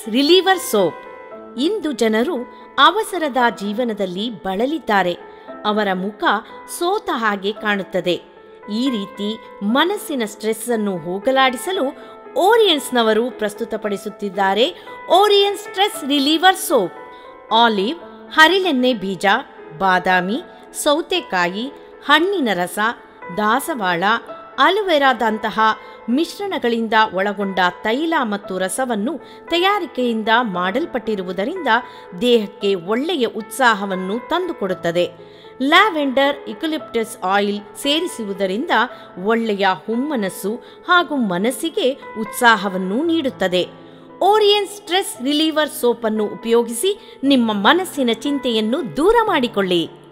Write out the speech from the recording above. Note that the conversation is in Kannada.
ರಿಲೀವರ್ ಸೋಪ್ ಇಂದು ಜನರು ಅವಸರದ ಜೀವನದಲ್ಲಿ ಬಳಲಿದ್ದಾರೆ ಅವರ ಮುಖ ಸೋತ ಹಾಗೆ ಕಾಣುತ್ತದೆ ಈ ರೀತಿ ಮನಸ್ಸಿನ ಸ್ಟ್ರೆಸ್ ಅನ್ನು ಹೋಗಲಾಡಿಸಲು ಓರಿಯನ್ಸ್ನವರು ಪ್ರಸ್ತುತಪಡಿಸುತ್ತಿದ್ದಾರೆ Orion stress reliever soap olive ಹರಿಳೆಣ್ಣೆ ಬೀಜ ಬಾದಾಮಿ ಸೌತೆಕಾಯಿ ಹಣ್ಣಿನ ರಸ ದಾಸವಾಳ ಅಲುವೆರಾದಂತಹ ಮಿಶ್ರಣಗಳಿಂದ ಒಳಗೊಂಡ ತೈಲ ಮತ್ತು ರಸವನ್ನು ತಯಾರಿಕೆಯಿಂದ ಮಾಡಲ್ಪಟ್ಟಿರುವುದರಿಂದ ದೇಹಕ್ಕೆ ಒಳ್ಳೆಯ ಉತ್ಸಾಹವನ್ನು ತಂದುಕೊಡುತ್ತದೆ ಲ್ಯಾವೆಂಡರ್ ಇಕಲಿಪ್ಟಸ್ ಆಯಿಲ್ ಸೇರಿಸುವುದರಿಂದ ಒಳ್ಳೆಯ ಹುಮ್ಮನಸ್ಸು ಹಾಗೂ ಮನಸ್ಸಿಗೆ ಉತ್ಸಾಹವನ್ನು ನೀಡುತ್ತದೆ ಓರಿಯನ್ ಸ್ಟ್ರೆಸ್ ರಿಲೀವರ್ ಸೋಪ್ ಅನ್ನು ಉಪಯೋಗಿಸಿ ನಿಮ್ಮ ಮನಸ್ಸಿನ ಚಿಂತೆಯನ್ನು ದೂರ ಮಾಡಿಕೊಳ್ಳಿ